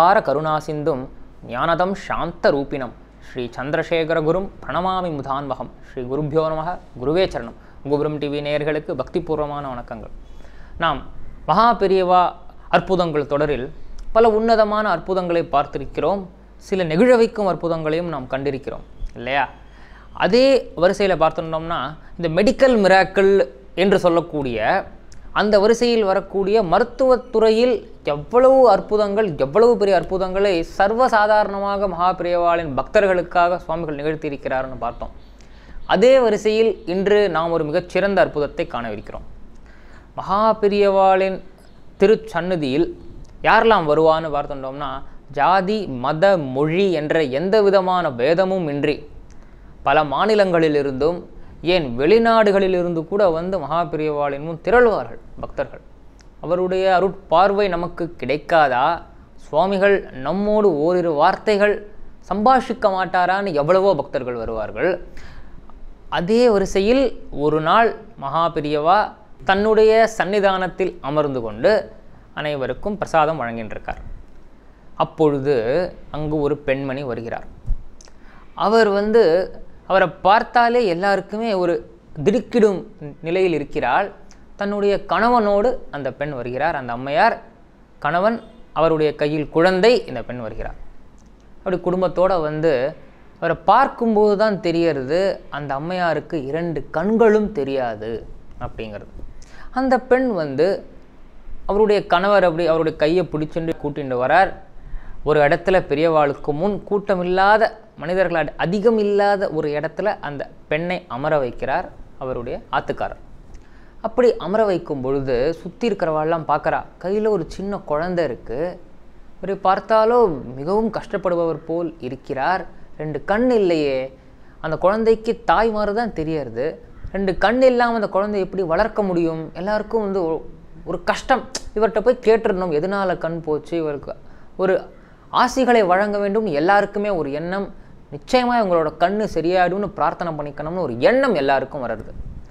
அபார கருணாசிந்தும் ஞானதம் சாந்த ரூபிணம் ஸ்ரீ சந்திரசேகரகுரும் பிரணமாமி முதான்வகம் ஸ்ரீ குருபியோ நமக குருவே சரணம் குபுரம் டிவி நேயர்களுக்கு பக்திபூர்வமான வணக்கங்கள் நாம் மகா பெரியவா அற்புதங்கள் தொடரில் பல உன்னதமான அற்புதங்களை பார்த்திருக்கிறோம் சில நெகிழ வைக்கும் அற்புதங்களையும் நாம் கண்டிருக்கிறோம் இல்லையா அதே வரிசையில் பார்த்துட்டோம்னா இந்த மெடிக்கல் மிராக்கிள் என்று சொல்லக்கூடிய அந்த வரிசையில் வரக்கூடிய மருத்துவத்துறையில் எவ்வளவு அற்புதங்கள் எவ்வளவு பெரிய அற்புதங்களை சர்வசாதாரணமாக மகாபிரியவாளின் பக்தர்களுக்காக சுவாமிகள் நிகழ்த்தியிருக்கிறார்னு பார்த்தோம் அதே வரிசையில் இன்று நாம் ஒரு மிகச்சிறந்த அற்புதத்தை காணவிருக்கிறோம் மகாபிரியவாளின் திருச்சந்நிதியில் யாரெல்லாம் வருவான்னு பார்த்துட்டோம்னா ஜாதி மத மொழி என்ற எந்த விதமான பேதமும் இன்றி பல மாநிலங்களிலிருந்தும் ஏன் வெளிநாடுகளிலிருந்து கூட வந்து மகாபிரியவாளின் முன் திரளுவார்கள் பக்தர்கள் அவருடைய அருட்பார்வை நமக்கு கிடைக்காதா சுவாமிகள் நம்மோடு ஓரிரு வார்த்தைகள் சம்பாஷிக்க மாட்டாரான்னு எவ்வளவோ பக்தர்கள் வருவார்கள் அதே வரிசையில் ஒரு நாள் மகாபிரியவா தன்னுடைய சன்னிதானத்தில் அமர்ந்து கொண்டு அனைவருக்கும் பிரசாதம் வழங்கின்றிருக்கார் அப்பொழுது அங்கு ஒரு பெண்மணி வருகிறார் அவர் வந்து அவரை பார்த்தாலே எல்லாருக்குமே ஒரு திடுக்கிடும் நிலையில் இருக்கிறாள் தன்னுடைய கணவனோடு அந்த பெண் வருகிறார் அந்த அம்மையார் கணவன் அவருடைய கையில் குழந்தை இந்த பெண் வருகிறார் அப்படி குடும்பத்தோடு வந்து அவரை பார்க்கும்போது தான் தெரியறது அந்த அம்மையாருக்கு இரண்டு கண்களும் தெரியாது அப்படிங்கிறது அந்த பெண் வந்து அவருடைய கணவர் அப்படி அவருடைய கையை பிடிச்சுட்டு கூட்டிட்டு வரார் ஒரு இடத்துல பெரியவாளுக்கு முன் கூட்டமில்லாத மனிதர்கள் அதிகம் இல்லாத ஒரு இடத்துல அந்த பெண்ணை அமர வைக்கிறார் அவருடைய ஆத்துக்காரர் அப்படி அமர வைக்கும் பொழுது சுற்றி இருக்கிறவாள்லாம் பார்க்குறா கையில் ஒரு சின்ன குழந்தை இருக்குது இவரை பார்த்தாலோ மிகவும் கஷ்டப்படுபவர் போல் இருக்கிறார் ரெண்டு கண் இல்லையே அந்த குழந்தைக்கு தாய்மாறு தான் தெரியறது ரெண்டு கண் இல்லாமல் அந்த குழந்தை எப்படி வளர்க்க முடியும் எல்லாருக்கும் வந்து ஒரு கஷ்டம் இவர்கிட்ட போய் கேட்டுருந்தோம் எதனால் கண் போச்சு இவருக்கு ஒரு ஆசிகளை வழங்க வேண்டும் எல்லாருக்குமே ஒரு எண்ணம் நிச்சயமாக உங்களோட கண் சரியாயிடும்னு பிரார்த்தனை பண்ணிக்கணும்னு ஒரு எண்ணம் எல்லாருக்கும் வர்றது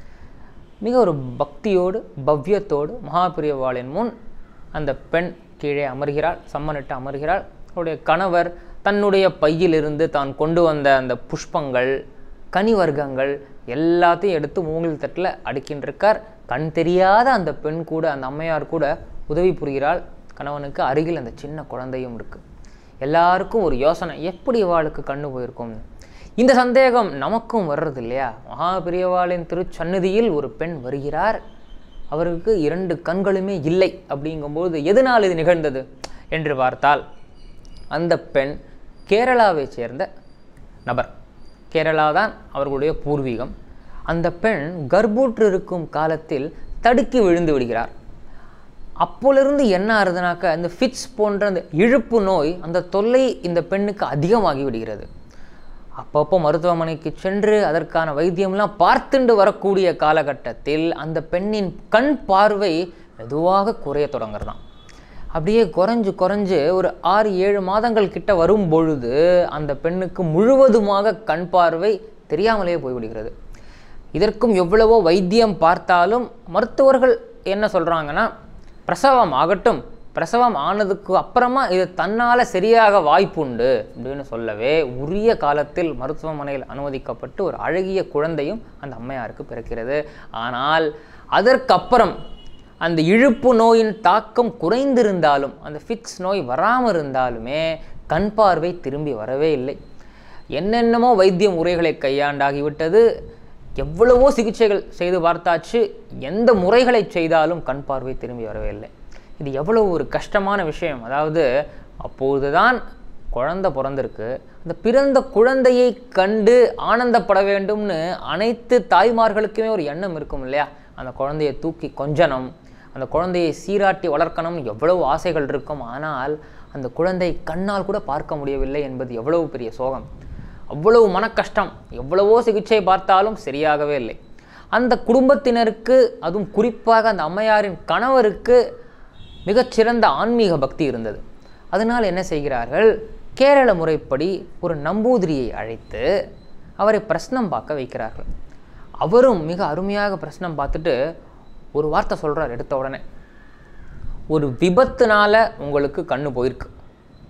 மிக ஒரு பக்தியோடு பவ்யத்தோடு மகாபிரியவாளின் முன் அந்த பெண் கீழே அமர்கிறாள் சம்மனிட்டு அமர்கிறாள் அவருடைய கணவர் தன்னுடைய பையிலிருந்து தான் கொண்டு வந்த அந்த புஷ்பங்கள் கனி வர்க்கங்கள் எல்லாத்தையும் எடுத்து மூங்கில் தட்டில் அடுக்கின்றிருக்கார் கண் தெரியாத அந்த பெண் கூட அந்த அம்மையார் கூட உதவி புரிகிறாள் கணவனுக்கு அருகில் அந்த சின்ன குழந்தையும் இருக்குது எல்லாருக்கும் ஒரு யோசனை எப்படி இவாளுக்கு கண்ணு போயிருக்கும்னு இந்த சந்தேகம் நமக்கும் வர்றது இல்லையா மகாபிரியவாளின் திருச்சந்நிதியில் ஒரு பெண் வருகிறார் அவருக்கு இரண்டு கண்களுமே இல்லை அப்படிங்கும்போது எதனால் இது நிகழ்ந்தது என்று பார்த்தால் அந்த பெண் கேரளாவை சேர்ந்த நபர் கேரளா தான் அவர்களுடைய பூர்வீகம் அந்த பெண் கர்ப்பூற்று இருக்கும் காலத்தில் தடுக்கி விழுந்து விடுகிறார் அப்போலிருந்து என்ன ஆகுதுனாக்கா இந்த ஃபிட்ஸ் போன்ற அந்த இழுப்பு நோய் அந்த தொல்லை இந்த பெண்ணுக்கு அதிகமாகி விடுகிறது அப்பப்போ மருத்துவமனைக்கு சென்று அதற்கான வைத்தியம்லாம் பார்த்துண்டு வரக்கூடிய காலகட்டத்தில் அந்த பெண்ணின் கண் பார்வை மெதுவாக குறைய தொடங்குறதாம் அப்படியே குறைஞ்சு குறைஞ்சு ஒரு ஆறு ஏழு மாதங்கள் கிட்ட வரும் பொழுது அந்த பெண்ணுக்கு முழுவதுமாக கண் பார்வை தெரியாமலே போய்விடுகிறது இதற்கும் எவ்வளவோ வைத்தியம் பார்த்தாலும் மருத்துவர்கள் என்ன சொல்கிறாங்கன்னா பிரசவம் ஆகட்டும் பிரசவம் ஆனதுக்கு அப்புறமா இது தன்னால் சரியாக வாய்ப்புண்டு அப்படின்னு சொல்லவே உரிய காலத்தில் மருத்துவமனையில் அனுமதிக்கப்பட்டு ஒரு அழகிய குழந்தையும் அந்த அம்மையாருக்கு பிறக்கிறது ஆனால் அதற்கப்புறம் அந்த இழுப்பு நோயின் தாக்கம் குறைந்திருந்தாலும் அந்த ஃபிக்ஸ் நோய் வராமல் இருந்தாலுமே கண் பார்வை திரும்பி வரவே இல்லை என்னென்னமோ வைத்திய முறைகளை கையாண்டாகிவிட்டது எவ்வளவோ சிகிச்சைகள் செய்து பார்த்தாச்சு எந்த முறைகளை செய்தாலும் கண் பார்வை திரும்பி வரவே இல்லை இது எவ்வளவு ஒரு கஷ்டமான விஷயம் அதாவது அப்போதுதான் குழந்தை பிறந்திருக்கு அந்த பிறந்த குழந்தையை கண்டு ஆனந்தப்பட வேண்டும்னு அனைத்து தாய்மார்களுக்குமே ஒரு எண்ணம் இருக்கும் இல்லையா அந்த குழந்தையை தூக்கி கொஞ்சணும் அந்த குழந்தையை சீராட்டி வளர்க்கணும் எவ்வளவு ஆசைகள் இருக்கும் ஆனால் அந்த குழந்தை கண்ணால் கூட பார்க்க முடியவில்லை என்பது எவ்வளவு பெரிய சோகம் அவ்வளவு மன கஷ்டம் எவ்வளவோ சிகிச்சை பார்த்தாலும் சரியாகவே இல்லை அந்த குடும்பத்தினருக்கு அதுவும் குறிப்பாக அந்த அம்மையாரின் கணவருக்கு மிகச்சிறந்த ஆன்மீக பக்தி இருந்தது அதனால் என்ன செய்கிறார்கள் கேரள முறைப்படி ஒரு நம்பூதிரியை அழைத்து அவரை பிரശ്னம் பார்க்க வைக்கிறார்கள் அவரும் மிக அருமையாக பிரശ്னம் பார்த்துட்டு ஒரு வார்த்தை சொல்கிறார் எடுத்த உடனே ஒரு விபத்துனால உங்களுக்கு கண்ணு போயிருக்கு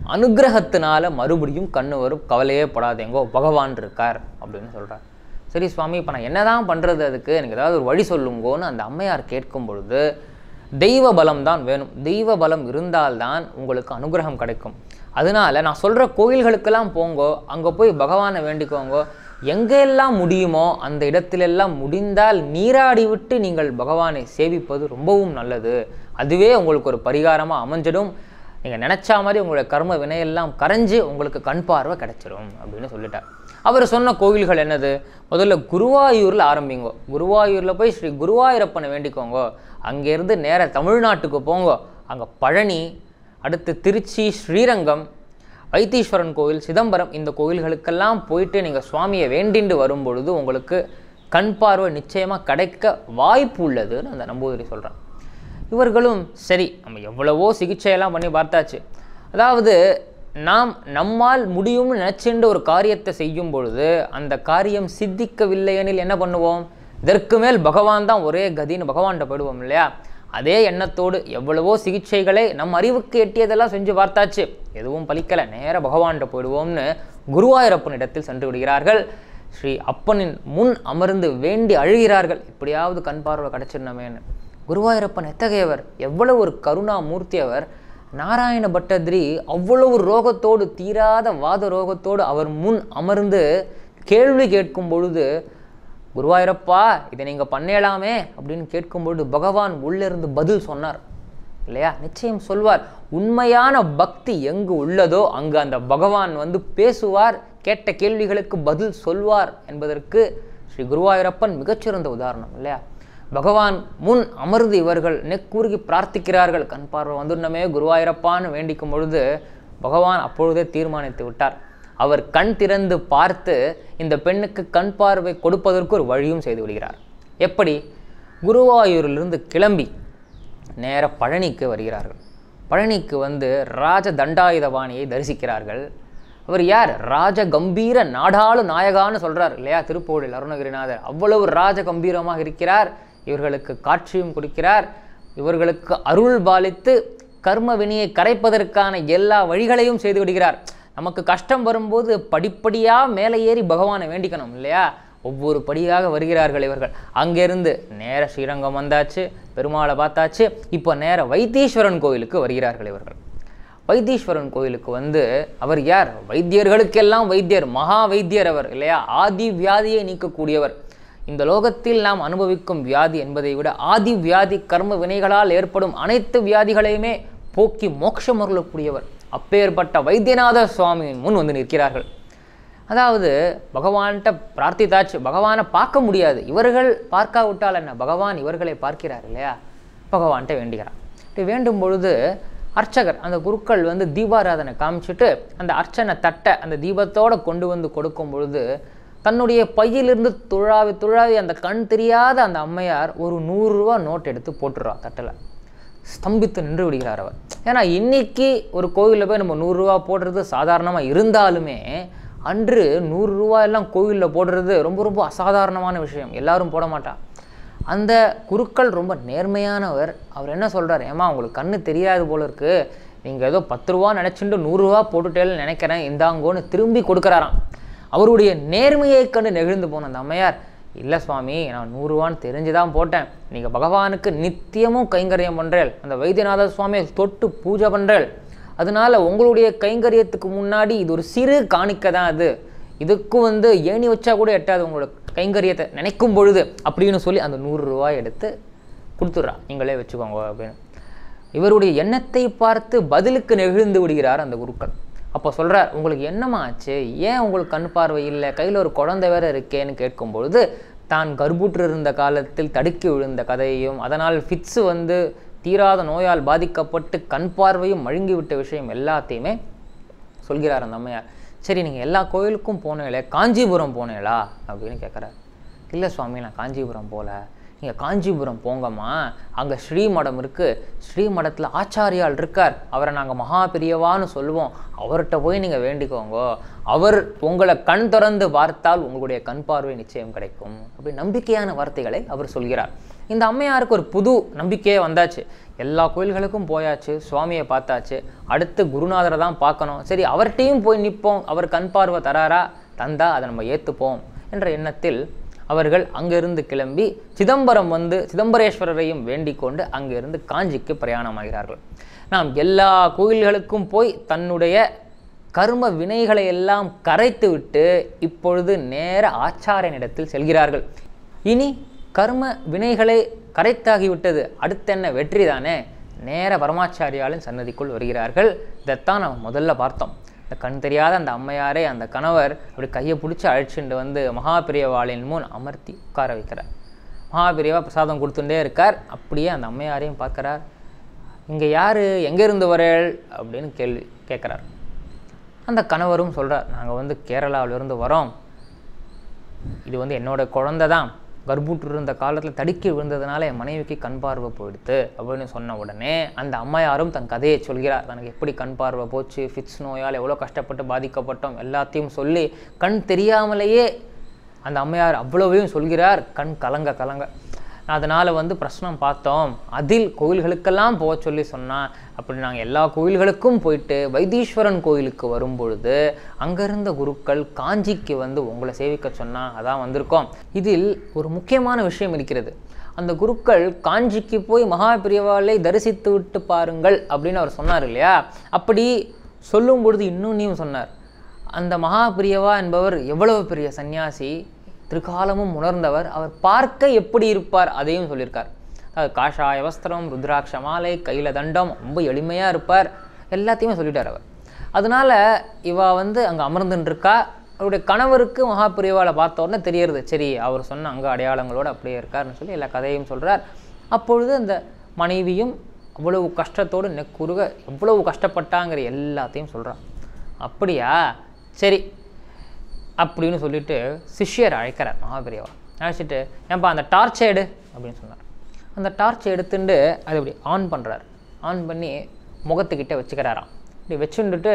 அனுகிரகத்தினால மறுபடியும் கண்ணு வரும் கவலையே படாதேங்கோ பகவான் இருக்கார் அப்படின்னு சொல்கிறார் சரி சுவாமி இப்போ நான் என்னதான் பண்ணுறது அதுக்கு எனக்கு ஏதாவது ஒரு வழி சொல்லுங்கோன்னு அந்த அம்மையார் கேட்கும் பொழுது தெய்வ பலம் தான் வேணும் தெய்வ பலம் இருந்தால்தான் உங்களுக்கு அனுகிரகம் கிடைக்கும் அதனால நான் சொல்கிற கோயில்களுக்கெல்லாம் போங்கோ அங்கே போய் பகவானை வேண்டிக்கோங்கோ எங்கெல்லாம் முடியுமோ அந்த இடத்திலெல்லாம் முடிந்தால் நீராடி விட்டு நீங்கள் பகவானை சேவிப்பது ரொம்பவும் நல்லது அதுவே உங்களுக்கு ஒரு பரிகாரமாக அமைஞ்சிடும் நீங்கள் நினச்சா மாதிரி உங்களுடைய கர்ம வினையெல்லாம் கரைஞ்சு உங்களுக்கு கண் பார்வை கிடைச்சிரும் அப்படின்னு சொல்லிட்டார் அவர் சொன்ன கோவில்கள் என்னது முதல்ல குருவாயூரில் ஆரம்பிங்கோ குருவாயூரில் போய் ஸ்ரீ குருவாயூரப்பனை வேண்டிக்கோங்கோ அங்கேருந்து நேர தமிழ்நாட்டுக்கு போங்கோ அங்கே பழனி அடுத்து திருச்சி ஸ்ரீரங்கம் வைத்தீஸ்வரன் கோவில் சிதம்பரம் இந்த கோவில்களுக்கெல்லாம் போயிட்டு நீங்கள் சுவாமியை வேண்டிண்டு வரும் பொழுது உங்களுக்கு கண் பார்வை நிச்சயமாக கிடைக்க வாய்ப்பு உள்ளதுன்னு அந்த நம்பூதிரி சொல்கிறான் இவர்களும் சரி நம்ம எவ்வளவோ சிகிச்சையெல்லாம் பண்ணி பார்த்தாச்சு அதாவது நாம் நம்மால் முடியும்னு நினச்சிண்டு ஒரு காரியத்தை செய்யும் பொழுது அந்த காரியம் சித்திக்கவில்லை எனில் என்ன பண்ணுவோம் இதற்கு மேல் பகவான் தான் ஒரே கதின்னு பகவான்கிட்ட போயிடுவோம் இல்லையா அதே எண்ணத்தோடு எவ்வளவோ சிகிச்சைகளை நம் அறிவுக்கு எட்டியதெல்லாம் செஞ்சு பார்த்தாச்சு எதுவும் பலிக்கலை நேர பகவான்கிட்ட போயிடுவோம்னு குருவாயூரப்பன் இடத்தில் சென்று விடுகிறார்கள் ஸ்ரீ அப்பனின் முன் அமர்ந்து வேண்டி அழுகிறார்கள் எப்படியாவது கண் பார்வை கிடச்சிடணுமேன்னு குருவாயூரப்பன் எத்தகையவர் எவ்வளவு ஒரு கருணா மூர்த்தி அவர் நாராயண பட்டதிரி அவ்வளவு ரோகத்தோடு தீராத வாத ரோகத்தோடு அவர் முன் அமர்ந்து கேள்வி கேட்கும் பொழுது குருவாயூரப்பா இதை நீங்கள் பண்ணலாமே அப்படின்னு கேட்கும்பொழுது பகவான் உள்ளிருந்து பதில் சொன்னார் இல்லையா நிச்சயம் சொல்வார் உண்மையான பக்தி எங்கு உள்ளதோ அங்கு அந்த பகவான் வந்து பேசுவார் கேட்ட கேள்விகளுக்கு பதில் சொல்வார் என்பதற்கு ஸ்ரீ குருவாயூரப்பன் மிகச்சிறந்த உதாரணம் இல்லையா பகவான் முன் அமர்ந்து இவர்கள் நெக்குருகி பிரார்த்திக்கிறார்கள் கண் பார்வை வந்துடணுமே குருவாயூரப்பான்னு வேண்டிக்கும் பொழுது பகவான் அப்பொழுதே தீர்மானித்து விட்டார் அவர் கண் திறந்து பார்த்து இந்த பெண்ணுக்கு கண் பார்வை கொடுப்பதற்கு ஒரு வழியும் செய்து விடுகிறார் எப்படி குருவாயூரிலிருந்து கிளம்பி நேர பழனிக்கு வருகிறார்கள் பழனிக்கு வந்து ராஜ தண்டாயுதபாணியை தரிசிக்கிறார்கள் அவர் யார் ராஜ கம்பீர நாடாளு நாயகான்னு சொல்றார் இல்லையா திருப்பூரில் அருணகிரிநாதர் அவ்வளவு ராஜ கம்பீரமாக இருக்கிறார் இவர்களுக்கு காட்சியும் கொடுக்கிறார் இவர்களுக்கு அருள் பாலித்து கர்ம வினியை கரைப்பதற்கான எல்லா வழிகளையும் செய்து விடுகிறார் நமக்கு கஷ்டம் வரும்போது படிப்படியாக மேலே ஏறி பகவானை வேண்டிக்கணும் இல்லையா ஒவ்வொரு படியாக வருகிறார்கள் இவர்கள் அங்கேருந்து நேர ஸ்ரீரங்கம் வந்தாச்சு பெருமாளை பார்த்தாச்சு இப்போ நேர வைத்தீஸ்வரன் கோயிலுக்கு வருகிறார்கள் இவர்கள் வைத்தீஸ்வரன் கோயிலுக்கு வந்து அவர் யார் வைத்தியர்களுக்கெல்லாம் வைத்தியர் மகா வைத்தியர் அவர் இல்லையா ஆதி வியாதியை நீக்கக்கூடியவர் இந்த லோகத்தில் நாம் அனுபவிக்கும் வியாதி என்பதை விட ஆதி வியாதி கர்ம வினைகளால் ஏற்படும் அனைத்து வியாதிகளையுமே போக்கி மோட்சம் அருளக்கூடியவர் அப்பேற்பட்ட வைத்தியநாத சுவாமியின் முன் வந்து நிற்கிறார்கள் அதாவது பகவான்கிட்ட பிரார்த்தித்தாச்சு பகவானை பார்க்க முடியாது இவர்கள் பார்க்காவிட்டால் என்ன பகவான் இவர்களை பார்க்கிறார் இல்லையா பகவான்கிட்ட வேண்டுகிறார் இப்படி வேண்டும் பொழுது அர்ச்சகர் அந்த குருக்கள் வந்து தீபாராதனை காமிச்சிட்டு அந்த அர்ச்சனை தட்டை அந்த தீபத்தோடு கொண்டு வந்து கொடுக்கும் பொழுது தன்னுடைய பையிலிருந்து துழாவி துழாவி அந்த கண் தெரியாத அந்த அம்மையார் ஒரு நூறுரூவா நோட் எடுத்து போட்டுடுறா தட்டில் ஸ்தம்பித்து நின்று விடுகிறார் அவர் ஏன்னா இன்னைக்கு ஒரு கோவிலில் போய் நம்ம நூறுரூவா போடுறது சாதாரணமாக இருந்தாலுமே அன்று நூறுரூவா எல்லாம் கோவிலில் போடுறது ரொம்ப ரொம்ப அசாதாரணமான விஷயம் எல்லாரும் போட மாட்டா அந்த குருக்கள் ரொம்ப நேர்மையானவர் அவர் என்ன சொல்றார் ஏமா உங்களுக்கு கண்ணு தெரியாது போல இருக்கு நீங்கள் ஏதோ பத்து ரூபா நினச்சிட்டு நூறுரூவா போட்டுட்டேன்னு நினைக்கிறேன் இந்தாங்கோன்னு திரும்பி கொடுக்குறாராம் அவருடைய நேர்மையை கண்டு நெகிழ்ந்து போன அந்த அம்மையார் இல்லை சுவாமி நான் நூறுரூவான்னு தெரிஞ்சு தான் போட்டேன் நீங்கள் பகவானுக்கு நித்தியமும் கைங்கரியம் பண்ணுறேன் அந்த வைத்தியநாத சுவாமியை தொட்டு பூஜை பண்ணுறேன் அதனால உங்களுடைய கைங்கரியத்துக்கு முன்னாடி இது ஒரு சிறு காணிக்க தான் அது இதுக்கும் வந்து ஏணி வச்சா கூட எட்டாது உங்களோட கைங்கரியத்தை நினைக்கும் பொழுது அப்படின்னு சொல்லி அந்த நூறு ரூபாய் எடுத்து கொடுத்துட்றா நீங்களே வச்சுக்கோங்க அப்படின்னு இவருடைய எண்ணத்தை பார்த்து பதிலுக்கு நெகிழ்ந்து விடுகிறார் அந்த குருக்கள் அப்போ சொல்றார் உங்களுக்கு என்னம்மா ஆச்சு ஏன் உங்களுக்கு கண் பார்வை இல்லை கையில் ஒரு குழந்தை வேற இருக்கேன்னு கேட்கும் பொழுது தான் கர்ப்பூற்று இருந்த காலத்தில் தடுக்கி விழுந்த கதையையும் அதனால் ஃபிட்ஸ் வந்து தீராத நோயால் பாதிக்கப்பட்டு கண் பார்வையும் மழுங்கிவிட்ட விஷயம் எல்லாத்தையுமே சொல்கிறார் அந்த அம்மையார் சரி நீங்கள் எல்லா கோயிலுக்கும் போனீங்களே காஞ்சிபுரம் போனீங்களா அப்படின்னு கேட்குறாரு இல்லை சுவாமி நான் காஞ்சிபுரம் போகல நீங்கள் காஞ்சிபுரம் போங்கம்மா அங்கே ஸ்ரீமடம் இருக்குது ஸ்ரீமடத்தில் ஆச்சாரியால் இருக்கார் அவரை நாங்கள் மகா பெரியவான்னு சொல்லுவோம் அவர்கிட்ட போய் நீங்கள் வேண்டிக்கோங்க அவர் உங்களை கண் திறந்து பார்த்தால் உங்களுடைய கண் பார்வை நிச்சயம் கிடைக்கும் அப்படி நம்பிக்கையான வார்த்தைகளை அவர் சொல்கிறார் இந்த அம்மையாருக்கு ஒரு புது நம்பிக்கையே வந்தாச்சு எல்லா கோயில்களுக்கும் போயாச்சு சுவாமியை பார்த்தாச்சு அடுத்து குருநாதரை தான் பார்க்கணும் சரி அவர்கிட்டையும் போய் நிற்போம் அவர் கண் பார்வை தராரா தந்தா அதை நம்ம ஏற்றுப்போம் என்ற எண்ணத்தில் அவர்கள் அங்கிருந்து கிளம்பி சிதம்பரம் வந்து சிதம்பரேஸ்வரரையும் வேண்டிக் கொண்டு அங்கிருந்து காஞ்சிக்கு பிரயாணமாகிறார்கள் நாம் எல்லா கோயில்களுக்கும் போய் தன்னுடைய கர்ம வினைகளை எல்லாம் கரைத்து விட்டு இப்பொழுது நேர ஆச்சாரியனிடத்தில் செல்கிறார்கள் இனி கர்ம வினைகளை கரைத்தாகிவிட்டது அடுத்தென்ன வெற்றி தானே நேர பரமாச்சாரியாலின் சன்னதிக்குள் வருகிறார்கள் இதைத்தான் நம்ம முதல்ல பார்த்தோம் இந்த கண் தெரியாத அந்த அம்மையாரே அந்த கணவர் அப்படி கையை பிடிச்சி அழைச்சிட்டு வந்து மகாபிரியவாளின் முன் அமர்த்தி உட்கார வைக்கிறார் மகாபிரியவா பிரசாதம் கொடுத்துட்டே இருக்கார் அப்படியே அந்த அம்மையாரையும் பார்க்கறார் இங்கே யார் எங்கேருந்து வரேள் அப்படின்னு கேள்வி கேட்குறார் அந்த கணவரும் சொல்கிறார் நாங்கள் வந்து கேரளாவிலிருந்து வரோம் இது வந்து என்னோட குழந்தை தான் கர்ப்பூற்று இருந்த காலத்தில் தடுக்கி விழுந்ததுனால என் மனைவிக்கு கண் பார்வை போயிடுத்து அப்படின்னு சொன்ன உடனே அந்த அம்மையாரும் தன் கதையை சொல்கிறார் தனக்கு எப்படி கண் பார்வை போச்சு ஃபிட்ஸ் நோயால் எவ்வளோ கஷ்டப்பட்டு பாதிக்கப்பட்டோம் எல்லாத்தையும் சொல்லி கண் தெரியாமலேயே அந்த அம்மையார் அவ்வளவையும் சொல்கிறார் கண் கலங்க கலங்க அதனால் வந்து பிரச்சனம் பார்த்தோம் அதில் கோயில்களுக்கெல்லாம் போக சொல்லி சொன்னான் அப்படி நாங்கள் எல்லா கோயில்களுக்கும் போயிட்டு வைத்தீஸ்வரன் கோயிலுக்கு வரும் பொழுது அங்கே இருந்த குருக்கள் காஞ்சிக்கு வந்து உங்களை சேவிக்க சொன்னா அதான் வந்திருக்கோம் இதில் ஒரு முக்கியமான விஷயம் இருக்கிறது அந்த குருக்கள் காஞ்சிக்கு போய் மகா பிரியவாளை தரிசித்து விட்டு பாருங்கள் அப்படின்னு அவர் சொன்னார் இல்லையா அப்படி சொல்லும் பொழுது இன்னொன்னையும் சொன்னார் அந்த மகா பிரியவா என்பவர் எவ்வளவு பெரிய சந்நியாசி திரிகாலமும் உணர்ந்தவர் அவர் பார்க்க எப்படி இருப்பார் அதையும் சொல்லியிருக்கார் அதாவது காஷாய வஸ்திரம் ருத்ராட்ச மாலை கையில் தண்டம் ரொம்ப எளிமையாக இருப்பார் எல்லாத்தையுமே சொல்லிட்டார் அவர் அதனால இவ வந்து அங்கே அமர்ந்துட்டு இருக்கா அவருடைய கணவருக்கு மகாபிரிவாவை பார்த்த உடனே தெரியறது சரி அவர் சொன்ன அங்கே அடையாளங்களோடு அப்படியே இருக்காருன்னு சொல்லி எல்லா கதையும் சொல்கிறார் அப்பொழுது அந்த மனைவியும் அவ்வளவு கஷ்டத்தோடு நெக்குருக எவ்வளவு கஷ்டப்பட்டாங்கிற எல்லாத்தையும் சொல்கிறான் அப்படியா சரி அப்படின்னு சொல்லிட்டு சிஷ்யர் அழைக்கிறார் மகாபிரியவா அழைச்சிட்டு ஏன்பா அந்த டார்ச்சை எடு அப்படின்னு சொன்னார் அந்த டார்ச்சை எடுத்துட்டு அது இப்படி ஆன் பண்ணுறார் ஆன் பண்ணி முகத்துக்கிட்ட வச்சுக்கிறாராம் இப்படி வச்சுட்டுட்டு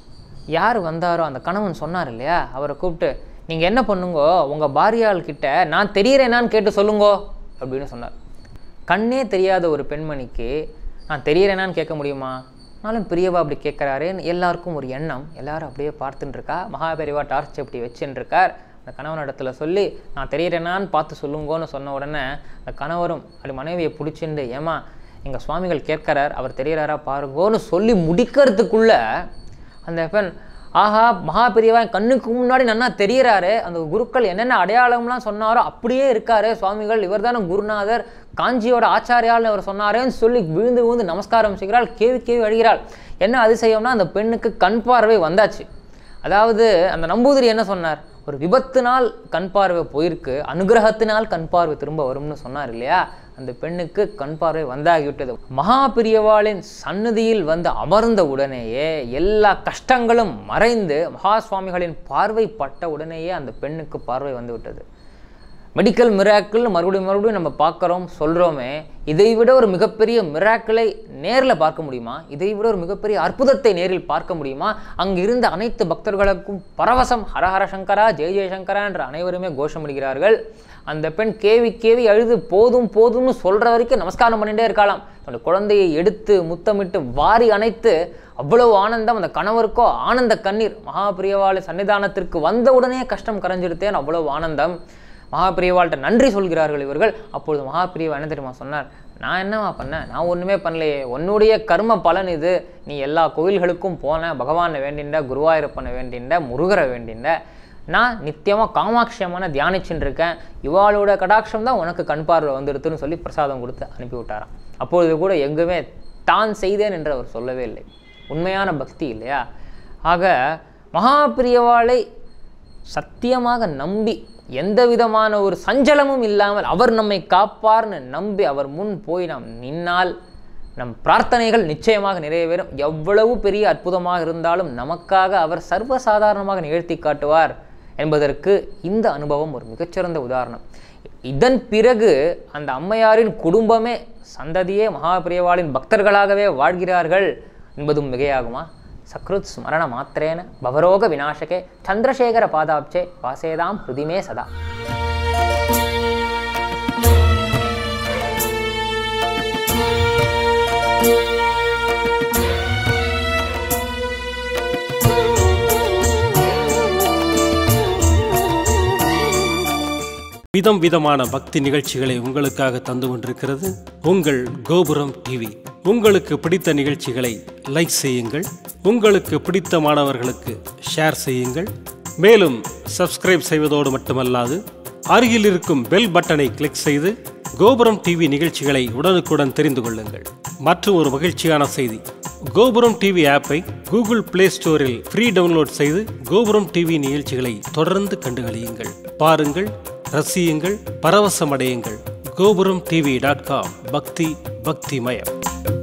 யார் வந்தாரோ அந்த கணவன் சொன்னார் இல்லையா அவரை கூப்பிட்டு நீங்கள் என்ன பண்ணுங்கோ உங்கள் பாரியாள் கிட்ட நான் தெரியறேனான்னு கேட்டு சொல்லுங்கோ அப்படின்னு சொன்னார் கண்ணே தெரியாத ஒரு பெண்மணிக்கு நான் தெரியறேனான்னு கேட்க முடியுமா ஆனாலும் பெரியவா அப்படி கேட்குறாருன்னு எல்லாருக்கும் ஒரு எண்ணம் எல்லாரும் அப்படியே பார்த்துட்டு இருக்கா மகாபெரிவா டார்ச் இப்படி வச்சுன்னு இருக்கார் அந்த கணவன் இடத்துல சொல்லி நான் தெரியறேனான்னு பார்த்து சொல்லுங்கோன்னு சொன்ன உடனே அந்த கணவரும் அப்படி மனைவியை பிடிச்சிண்டு ஏமா எங்கள் சுவாமிகள் கேட்குறார் அவர் தெரியறாரா பாருங்கோன்னு சொல்லி முடிக்கிறதுக்குள்ள அந்த பெண் ஆஹா மகா பெரியவா என் கண்ணுக்கு முன்னாடி நன்னா தெரியறாரு அந்த குருக்கள் என்னென்ன அடையாளம்லாம் சொன்னாரோ அப்படியே இருக்காரு சுவாமிகள் இவர் தானே குருநாதர் காஞ்சியோட ஆச்சாரியால்னு அவர் சொன்னாரேன்னு சொல்லி விழுந்து விழுந்து நமஸ்காரம் செய்கிறாள் கேவி கேவி அழுகிறாள் என்ன அதிசயம்னா அந்த பெண்ணுக்கு கண் பார்வை வந்தாச்சு அதாவது அந்த நம்பூதிரி என்ன சொன்னார் ஒரு விபத்தினால் கண் பார்வை போயிருக்கு அனுகிரகத்தினால் கண் பார்வை திரும்ப வரும்னு சொன்னார் இல்லையா அந்த பெண்ணுக்கு கண் பார்வை வந்தாகிவிட்டது மகா பிரியவாளின் சன்னதியில் வந்து அமர்ந்த உடனேயே எல்லா கஷ்டங்களும் மறைந்து மகா சுவாமிகளின் பார்வை பட்ட உடனேயே அந்த பெண்ணுக்கு பார்வை வந்து விட்டது மெடிக்கல் மிராக்கிள் மறுபடியும் மறுபடியும் நம்ம பார்க்குறோம் சொல்கிறோமே இதை விட ஒரு மிகப்பெரிய மிராக்கிளை நேரில் பார்க்க முடியுமா இதை விட ஒரு மிகப்பெரிய அற்புதத்தை நேரில் பார்க்க முடியுமா அங்கு இருந்த அனைத்து பக்தர்களுக்கும் பரவசம் ஹரஹர சங்கரா ஜெய ஜெயசங்கரா என்ற அனைவருமே கோஷமிடுகிறார்கள் அந்த பெண் கேவி கேவி அழுது போதும் போதும்னு சொல்கிற வரைக்கும் நமஸ்காரம் பண்ணிட்டே இருக்கலாம் தன்னுடைய குழந்தையை எடுத்து முத்தமிட்டு வாரி அணைத்து அவ்வளவு ஆனந்தம் அந்த கணவருக்கோ ஆனந்த கண்ணீர் மகாபிரியவாள சன்னிதானத்திற்கு வந்த உடனே கஷ்டம் கரைஞ்சிடுத்தேன் அவ்வளவு ஆனந்தம் மகாபிரியவாள்கிட்ட நன்றி சொல்கிறார்கள் இவர்கள் அப்பொழுது மகாபிரியவா என்ன தெரியுமா சொன்னார் நான் என்னவா பண்ணேன் நான் ஒன்றுமே பண்ணலையே உன்னுடைய கர்ம பலன் இது நீ எல்லா கோயில்களுக்கும் போன பகவானை வேண்டிண்ட குருவாயூரப்பனை வேண்டிண்ட முருகரை வேண்டிண்ட நான் நித்தியமாக காமாட்சியமான தியானிச்சுட்டு இருக்கேன் இவாளோட கடாட்சம் தான் உனக்கு கண் பார்வை வந்துடுதுன்னு சொல்லி பிரசாதம் கொடுத்து அனுப்பி விட்டாராம் அப்பொழுது கூட எங்குமே தான் செய்தேன் என்று அவர் சொல்லவே இல்லை உண்மையான பக்தி இல்லையா ஆக மகாபிரியவாளை சத்தியமாக நம்பி எந்த விதமான ஒரு சஞ்சலமும் இல்லாமல் அவர் நம்மை காப்பார்னு நம்பி அவர் முன் போய் நாம் நின்னால் நம் பிரார்த்தனைகள் நிச்சயமாக நிறைவேறும் எவ்வளவு பெரிய அற்புதமாக இருந்தாலும் நமக்காக அவர் சர்வசாதாரணமாக நிகழ்த்தி காட்டுவார் என்பதற்கு இந்த அனுபவம் ஒரு மிகச்சிறந்த உதாரணம் இதன் பிறகு அந்த அம்மையாரின் குடும்பமே சந்ததியே மகாபிரியவாளின் பக்தர்களாகவே வாழ்கிறார்கள் என்பதும் மிகையாகுமா சக்ருத் ஸ்மரண மாத்திரேன பவரோக விநாசகே சந்திரசேகர பாதாப்சே வாசேதாம் ஹிருதிமே சதா விதம் விதமான பக்தி நிகழ்ச்சிகளை உங்களுக்காக தந்து கொண்டிருக்கிறது உங்கள் கோபுரம் டிவி உங்களுக்கு பிடித்த நிகழ்ச்சிகளை லைக் செய்யுங்கள் உங்களுக்கு பிடித்த மாணவர்களுக்கு ஷேர் செய்யுங்கள் மேலும் சப்ஸ்கிரைப் செய்வதோடு மட்டுமல்லாது அருகில் இருக்கும் பெல் பட்டனை கிளிக் செய்து கோபுரம் டிவி நிகழ்ச்சிகளை உடனுக்குடன் தெரிந்து கொள்ளுங்கள் மற்றும் ஒரு மகிழ்ச்சியான செய்தி கோபுரம் டிவி ஆப்பை கூகுள் பிளே ஸ்டோரில் ஃப்ரீ டவுன்லோட் செய்து கோபுரம் டிவி நிகழ்ச்சிகளை தொடர்ந்து கண்டுகளியுங்கள் பாருங்கள் ரசியுங்கள் பரவசமடையுங்கள் கோபுரம் டிவி டாட் காம் பக்தி பக்திமயம்